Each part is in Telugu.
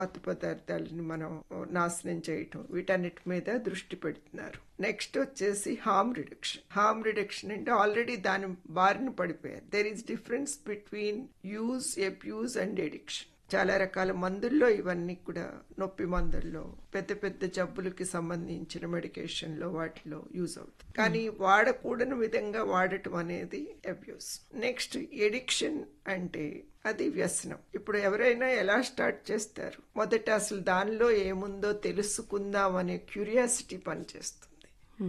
మత్తు పదార్థాలని మనం నాశనం చేయటం వీటన్నిటి మీద దృష్టి పెడుతున్నారు నెక్స్ట్ వచ్చేసి హార్మ్ రిడక్షన్ హార్మ్ రిడక్షన్ అంటే ఆల్రెడీ దాని బారిన పడిపోయారు there is difference between use abuse and addiction చాలా రకాల మందుల్లో ఇవన్నీ కూడా నొప్పి మందుల్లో పెద్ద పెద్ద జబ్బులకి సంబంధించిన మెడికేషన్ లో వాటిలో యూజ్ అవుతుంది కానీ వాడకూడని విధంగా వాడటం అనేది అబ్యూస్ నెక్స్ట్ ఎడిక్షన్ అంటే అది వ్యసనం ఇప్పుడు ఎవరైనా ఎలా స్టార్ట్ చేస్తారు మొదట అసలు దానిలో ఏముందో తెలుసుకుందాం అనే క్యూరియాసిటీ పనిచేస్తుంది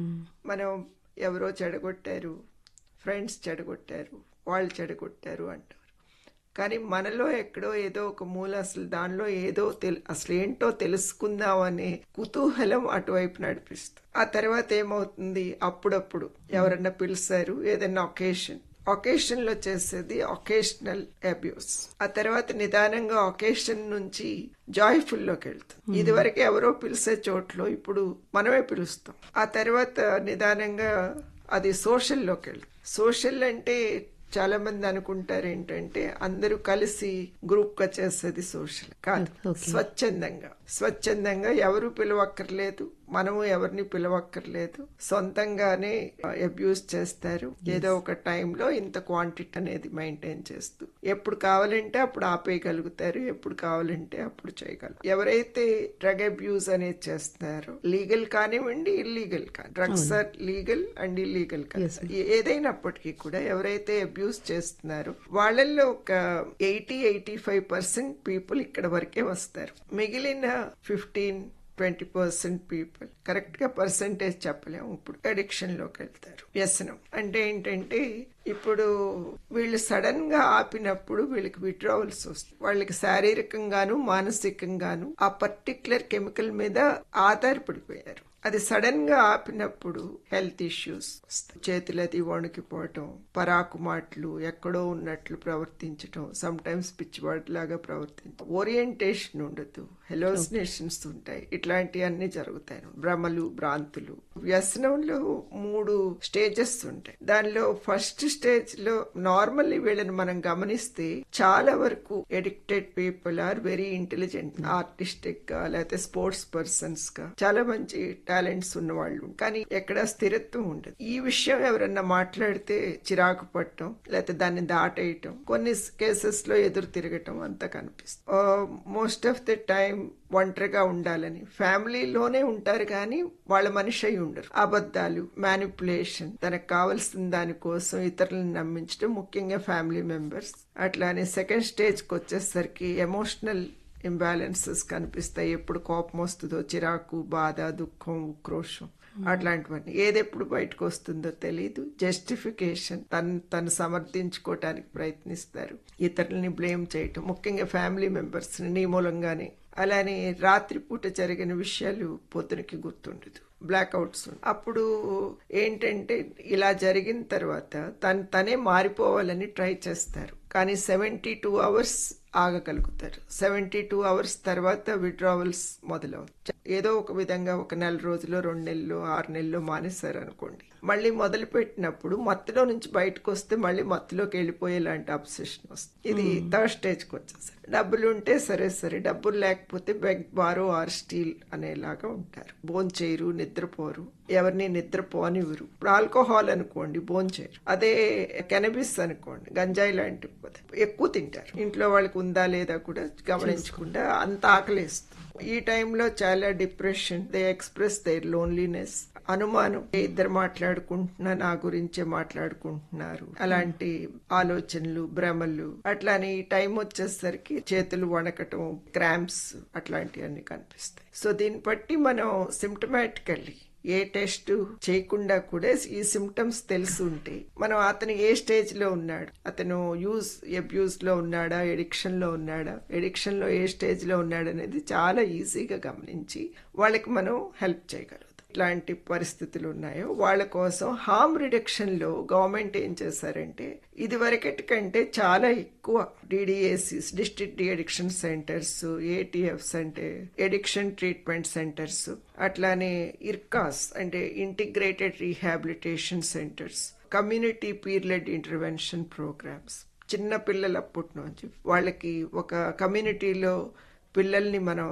మనం ఎవరో చెడగొట్టారు ఫ్రెండ్స్ చెడగొట్టారు వాళ్ళు చెడగొట్టారు అంటారు కానీ మనలో ఎక్కడో ఏదో ఒక మూల అసలు దానిలో ఏదో తెలు అసలు ఏంటో తెలుసుకుందాం అనే కుతూహలం అటువైపు నడిపిస్తుంది ఆ తర్వాత ఏమవుతుంది అప్పుడప్పుడు ఎవరన్నా పిలిచారు ఏదైనా ఒకేషన్ ఒకేషన్ లో చేసేది ఒకేషనల్ అబ్యూస్ ఆ తర్వాత నిదానంగా ఒకేషన్ నుంచి జాయ్ఫుల్ లోకి వెళ్తుంది ఇది వరకు ఎవరో పిలిచే చోట్లో ఇప్పుడు మనమే పిలుస్తాం ఆ తర్వాత నిదానంగా అది సోషల్లోకి వెళ్తుంది సోషల్ అంటే చాలా మంది అనుకుంటారు ఏంటంటే అందరూ కలిసి గ్రూప్ గా చేసేది సోషల్ కాదు స్వచ్ఛందంగా స్వచ్ఛందంగా ఎవరు పిలవక్కర్లేదు మనము ఎవరిని పిలవక్కర్లేదు సొంతంగానే అబ్యూస్ చేస్తారు ఏదో ఒక టైంలో ఇంత క్వాంటిటీ అనేది మెయింటైన్ చేస్తూ ఎప్పుడు కావాలంటే అప్పుడు ఆపేయగలుగుతారు ఎప్పుడు కావాలంటే అప్పుడు చేయగలరు ఎవరైతే డ్రగ్ అబ్యూస్ అనేది చేస్తున్నారో లీగల్ కానివ్వండి ఇల్లీగల్ కానీ drugs are legal and illegal కానీ ఏదైనప్పటికీ కూడా ఎవరైతే అబ్యూస్ చేస్తున్నారో వాళ్ళల్లో ఒక eighty eighty five percent people ఇక్కడ వరకే వస్తారు మిగిలిన fifteen twenty percent people correct గా పర్సంటేజ్ చెప్పలేము ఇప్పుడు అడిక్షన్ లోకి వెళ్తారు వ్యసనం అంటే ఏంటంటే ఇప్పుడు వీళ్ళు సడన్ గా ఆపినప్పుడు వీళ్ళకి విడ్రావల్స్ వస్తుంది వాళ్ళకి శారీరకంగాను మానసికంగాను ఆ పర్టికులర్ కెమికల్ మీద ఆధారపడిపోయారు అది సడన్ గా ఆపినప్పుడు హెల్త్ ఇష్యూస్ చేతులది వణికిపోవటం పరాకు మాటలు ఎక్కడో ఉన్నట్లు ప్రవర్తించటం సమ్ టైమ్స్ పిచ్చివాడిలాగా ప్రవర్తించడం ఓరియంటేషన్ ఉండదు హెలోసినేషన్స్ ఉంటాయి ఇట్లాంటివన్నీ జరుగుతాయి భ్రమలు భ్రాంతులు వ్యసనంలో మూడు స్టేజెస్ ఉంటాయి దానిలో ఫస్ట్ స్టేజ్ లో నార్మల్లీ వీళ్ళని మనం గమనిస్తే చాలా వరకు addicted people are very intelligent artistic గా లేకపోతే స్పోర్ట్స్ పర్సన్స్ గా చాలా మంచి టాలెంట్స్ ఉన్న వాళ్ళు కానీ ఎక్కడ స్థిరత్వం ఉండదు ఈ విషయం ఎవరన్నా మాట్లాడితే చిరాకు పట్టడం లేకపోతే దాన్ని దాటేయటం కొన్ని కేసెస్ లో ఎదురు తిరగటం అంతా కనిపిస్తుంది మోస్ట్ ఆఫ్ ది టైం ఒంటరిగా ఉండాలని ఫ్యామిలీలోనే ఉంటారు కానీ వాళ్ళ మనిషి అయి ఉండరు అబద్ధాలు మ్యానిపులేషన్ తనకు కావలసిన దానికోసం ఇతరులను నమ్మించడం ముఖ్యంగా ఫ్యామిలీ మెంబర్స్ అట్లానే సెకండ్ స్టేజ్కి వచ్చేసరికి ఎమోషనల్ ఇంబ్యాలెన్సెస్ కనిపిస్తాయి ఎప్పుడు కోపం వస్తుందో చిరాకు బాధ దుఃఖం ఉక్రోషం అట్లాంటివన్నీ ఏది ఎప్పుడు బయటకు వస్తుందో తెలియదు జస్టిఫికేషన్ తను తను సమర్థించుకోవటానికి ప్రయత్నిస్తారు ఇతరులని బ్లేమ్ చేయటం ముఖ్యంగా ఫ్యామిలీ మెంబర్స్ నీ మూలంగానే అలానే రాత్రిపూట జరిగిన విషయాలు పొద్దునకి గుర్తుండదు బ్లాక్అవుట్స్ అప్పుడు ఏంటంటే ఇలా జరిగిన తర్వాత తను తనే మారిపోవాలని ట్రై చేస్తారు కానీ సెవెంటీ టూ అవర్స్ ఆగగలుగుతారు సెవెంటీ టూ అవర్స్ తర్వాత విడ్రావల్స్ మొదలవుతాయి ఏదో ఒక విధంగా ఒక నెల రోజులు రెండు నెలలు ఆరు నెలలు మానేశారు అనుకోండి మళ్ళీ మొదలు పెట్టినప్పుడు మత్తులో నుంచి బయటకు వస్తే మళ్ళీ మత్తులోకి వెళ్ళిపోయేలాంటి అబ్సెషన్ వస్తుంది ఇది థర్డ్ స్టేజ్కి వచ్చేసరి డబ్బులు ఉంటే సరే సరే డబ్బులు లేకపోతే బెగ్ బారో ఆర్ స్టీల్ అనేలాగా ఉంటారు బోన్ చేయరు నిద్రపోరు ఎవరిని నిద్రపోనివ్వరు ఇప్పుడు ఆల్కహాల్ అనుకోండి బోన్ చేయరు అదే కెనబిస్ అనుకోండి గంజాయి లాంటి ఎక్కువ తింటారు ఇంట్లో వాళ్ళకి ఉందా లేదా కూడా గమనించకుండా అంత ఆకలేస్తుంది ఈ టైంలో చాలా depression they express their loneliness అనుమానం ఇద్దరు మాట్లాడుకుంటున్నా నా గురించే మాట్లాడుకుంటున్నారు అలాంటి ఆలోచనలు భ్రమలు అట్లానే ఈ టైం వచ్చేసరికి చేతులు వణకటం క్రాంప్స్ అట్లాంటివన్నీ కనిపిస్తాయి సో దీన్ని బట్టి మనం సిమ్టమాటికల్లీ ఏ టెస్ట్ చేయకుండా కూడా ఈ సిమ్టమ్స్ తెలిసి ఉంటే మనం అతను ఏ స్టేజ్ లో ఉన్నాడు అతను యూజ్ అబ్యూస్ లో ఉన్నాడా ఎడిక్షన్ లో ఉన్నాడా ఎడిక్షన్ లో ఏ స్టేజ్ లో ఉన్నాడు అనేది చాలా ఈజీగా గమనించి వాళ్ళకి మనం హెల్ప్ చేయగలం ఇట్లాంటి పరిస్థితులు ఉన్నాయో వాళ్ళ కోసం హార్మ్ రిడక్షన్ లో గవర్నమెంట్ ఏం చేశారంటే ఇది వరకటి కంటే చాలా ఎక్కువ DDACs district de addiction centres ATFs అంటే ఎడిక్షన్ ట్రీట్మెంట్ సెంటర్స్ అట్లానే ఇర్కాస్ అంటే integrated rehabilitation centres community peer led intervention programmes చిన్న పిల్లలప్పటి నుంచి వాళ్ళకి ఒక కమ్యూనిటీలో పిల్లల్ని మనం